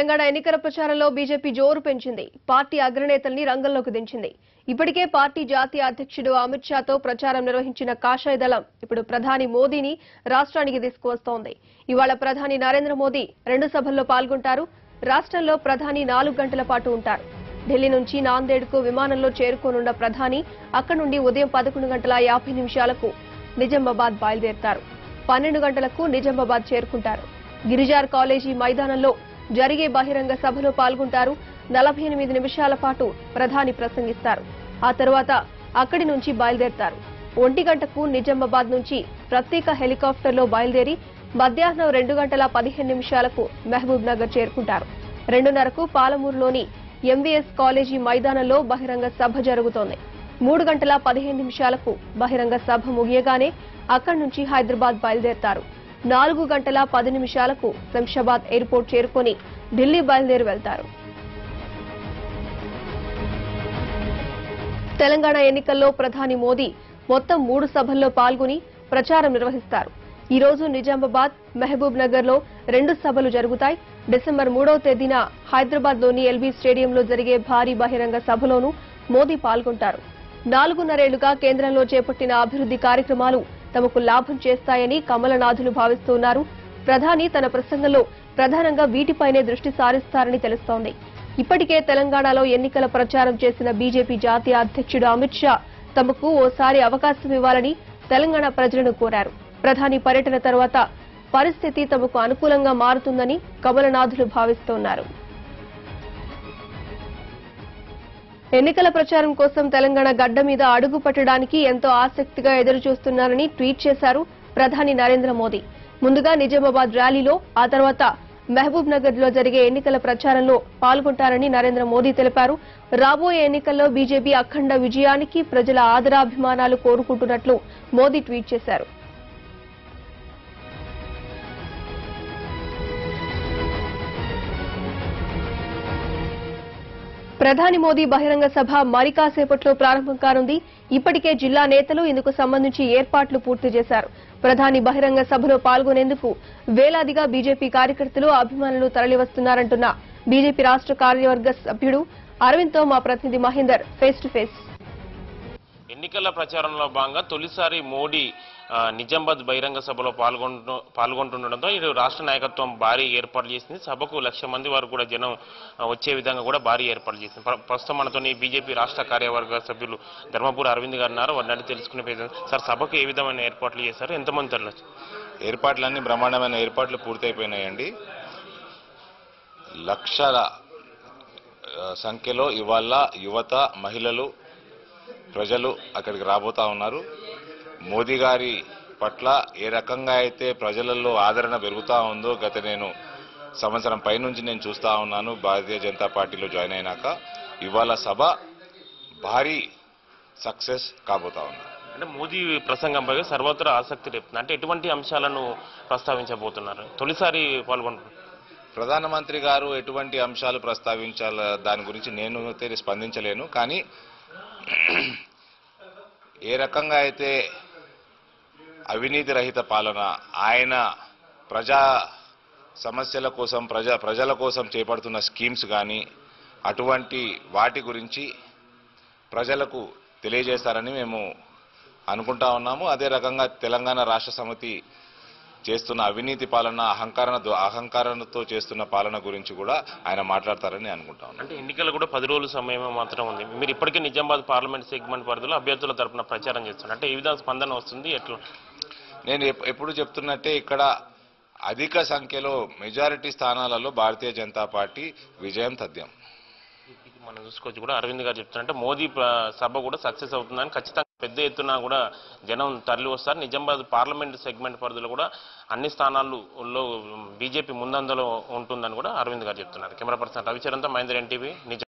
తెలంగాణ ఎన్నికల ప్రచారంలో బీజేపీ జోరు పెంచింది పార్టీ అగ్రనేతల్ని రంగంలోకి దించింది ఇప్పటికే పార్టీ జాతీయ అధ్యక్షుడు అమిత్ షాతో ప్రచారం నిర్వహించిన కాషాయ దళం ఇప్పుడు ప్రధాని మోదీని రాష్ట్రానికి తీసుకువస్తోంది ఇవాళ ప్రధాని నరేంద్ర మోదీ రెండు సభల్లో పాల్గొంటారు రాష్ట్రంలో ప్రధాని నాలుగు గంటల పాటు ఉంటారు ఢిల్లీ నుంచి నాందేడ్కు విమానంలో చేరుకోనున్న ప్రధాని అక్కడి నుండి ఉదయం పదకొండు గంటల యాభై నిమిషాలకు నిజామాబాద్ బయలుదేరతారు పన్నెండు గంటలకు నిజామాబాద్ చేరుకుంటారు గిరిజార్ కాలేజీ మైదానంలో జరిగే బహిరంగ సభలో పాల్గొంటారు నలభై ఎనిమిది నిమిషాల పాటు ప్రధాని ప్రసంగిస్తారు ఆ తర్వాత అక్కడి నుంచి బయలుదేరతారు ఒంటి గంటకు నిజామాబాద్ నుంచి ప్రత్యేక హెలికాప్టర్లో బయలుదేరి మధ్యాహ్నం రెండు గంటల పదిహేను నిమిషాలకు మహబూబ్ నగర్ చేరుకుంటారు రెండున్నరకు పాలమూరులోని ఎంవీఎస్ కాలేజీ మైదానంలో బహిరంగ సభ జరుగుతోంది మూడు గంటల పదిహేను నిమిషాలకు బహిరంగ సభ ముగియగానే అక్కడి నుంచి హైదరాబాద్ బయలుదేరతారు నాలుగు గంటల పది నిమిషాలకు శంషాబాద్ ఎయిర్పోర్ట్ చేరుకొని ఢిల్లీ బయలుదేరి వెళ్తారు తెలంగాణ ఎన్నికల్లో ప్రధాని మోదీ మొత్తం మూడు సభల్లో పాల్గొని ప్రచారం నిర్వహిస్తారు ఈ రోజు నిజామాబాద్ మహబూబ్ నగర్ లో రెండు సభలు జరుగుతాయి డిసెంబర్ మూడవ తేదీన హైదరాబాద్ లోని ఎల్బీ స్టేడియంలో జరిగే భారీ బహిరంగ సభలోనూ మోదీ పాల్గొంటారు నాలుగున్నరేళ్లుగా కేంద్రంలో చేపట్టిన అభివృద్ధి కార్యక్రమాలు తమకు లాభం చేస్తాయని కమలనాథులు భావిస్తున్నారు ప్రధాని తన ప్రసంగంలో ప్రధానంగా వీటిపైనే దృష్టి సారిస్తారని తెలుస్తోంది ఇప్పటికే తెలంగాణలో ఎన్నికల ప్రచారం చేసిన బీజేపీ జాతీయ అధ్యక్షుడు అమిత్ షా తమకు ఓసారి అవకాశం ఇవ్వాలని తెలంగాణ ప్రజలను కోరారు ప్రధాని పర్యటన తర్వాత పరిస్థితి తమకు అనుకూలంగా మారుతుందని కమలనాథులు భావిస్తున్నారు ఎన్నికల ప్రచారం కోసం తెలంగాణ గడ్డ మీద అడుగు పెట్టడానికి ఎంతో ఆసక్తిగా ఎదురు చూస్తున్నారని ట్వీట్ చేశారు ప్రధాని నరేంద్ర మోదీ ముందుగా నిజామాబాద్ ర్యాలీలో ఆ తర్వాత మహబూబ్ నగర్ లో జరిగే ఎన్నికల ప్రచారంలో పాల్గొంటారని నరేంద్ర మోదీ తెలిపారు రాబోయే ఎన్నికల్లో బీజేపీ అఖండ విజయానికి ప్రజల ఆదరాభిమానాలు కోరుకుంటున్నట్లు మోదీ ట్వీట్ చేశారు ప్రధాని మోదీ బహిరంగ సభ మరి కాసేపట్లో ప్రారంభం కానుంది ఇప్పటికే జిల్లా నేతలు ఇందుకు సంబంధించి ఏర్పాట్లు పూర్తి చేశారు ప్రధాని బహిరంగ సభలో పాల్గొనేందుకు వేలాదిగా బీజేపీ కార్యకర్తలు అభిమానులు తరలివస్తున్నారంటున్న బీజేపీ రాష్ట్ర కార్యవర్గ సభ్యుడు అరవింద్తో మా ప్రతినిధి మహేందర్ ఫేస్ టు ఫేస్ ఎన్నికల ప్రచారంలో భాగంగా తొలిసారి మోడీ ఆ, నిజామాబాద్ బహిరంగ సభలో పాల్గొంటు పాల్గొంటుండడంతో ఇటు రాష్ట్ర నాయకత్వం భారీ ఏర్పాటు చేసింది సభకు లక్ష మంది వరకు కూడా జనం ఆ, వచ్చే విధంగా కూడా భారీ ఏర్పాటు చేసింది ప్ర- ప్రస్తుతం మనతోని బీజేపీ రాష్ట్ర కార్యవర్గ సభ్యులు ధర్మపూర్ అరవింద్ గారు ఉన్నారు వారిని అడిగి తెలుసుకునే ప్రయత్నం సార్ సభకు ఏ విధమైన ఏర్పాట్లు చేశారు ఎంతమంది తరలచ్చు ఏర్పాట్లన్నీ బ్రహ్మాండమైన ఏర్పాట్లు పూర్తయిపోయినాయండి లక్షల ఆ, సంఖ్యలో ఇవాళ యువత మహిళలు ప్రజలు అక్కడికి రాబోతా ఉన్నారు మోదీ గారి పట్ల ఏ రకంగా అయితే ప్రజలలో ఆదరణ పెరుగుతా ఉందో గత నేను సంవత్సరం పైనుంచి నేను చూస్తా ఉన్నాను భారతీయ జనతా పార్టీలో జాయిన్ అయినాక ఇవాళ సభ భారీ సక్సెస్ కాబోతా ఉంది అంటే మోదీ ప్రసంగంపై సర్వత్రా ఆసక్తి రేపుతుంది అంటే ఎటువంటి అంశాలను ప్రస్తావించబోతున్నారు తొలిసారి పాల్గొంటున్నారు ప్రధానమంత్రి గారు ఎటువంటి అంశాలు ప్రస్తావించాల దాని గురించి నేను అయితే స్పందించలేను కానీ ఏ రకంగా అయితే అవినీతి రహిత పాలన ఆయన ప్రజా సమస్యల కోసం ప్రజా ప్రజల కోసం చేపడుతున్న స్కీమ్స్ కానీ అటువంటి వాటి గురించి ప్రజలకు తెలియజేస్తారని మేము అనుకుంటా ఉన్నాము అదే రకంగా తెలంగాణ రాష్ట్ర సమితి చేస్తున్న అవినీతి పాలన అహంకారణ అహంకారంతో చేస్తున్న పాలన గురించి కూడా ఆయన మాట్లాడతారని అనుకుంటా ఉన్నాను అంటే ఎన్నికలు కూడా పది రోజుల సమయం మాత్రం ఉంది మీరు ఇప్పటికే నిజామాబాద్ పార్లమెంట్ సెగ్మెంట్ పరిధిలో అభ్యర్థుల తరపున ప్రచారం చేస్తున్నారు అంటే ఏ విధంగా స్పందన వస్తుంది ఎట్లా నేను ఎప్- ఎప్పుడు చెప్తున్నట్టే ఇక్కడ అధిక సంఖ్యలో మెజారిటీ స్థానాలలో భారతీయ జనతా పార్టీ విజయం తథ్యం ఇది మనం చూసుకోవచ్చు కూడా అరవింద్ గారు చెప్తున్నారంటే మోదీ ప్ర- సభ కూడా సక్సెస్ అవుతుందని ఖచ్చితంగా పెద్ద ఎత్తున కూడా జనం తరలి వస్తారు నిజామాబాద్ పార్లమెంట్ సెగ్మెంట్ పరిధిలో కూడా అన్ని స్థానాల్లో బీజేపీ ముందంజలో ఉంటుందని కూడా అరవింద్ గారు చెప్తున్నారు కెమెరా పర్సన్ రవిచరణ్తో మహేందర్ ఎన్టీవీ నిజాం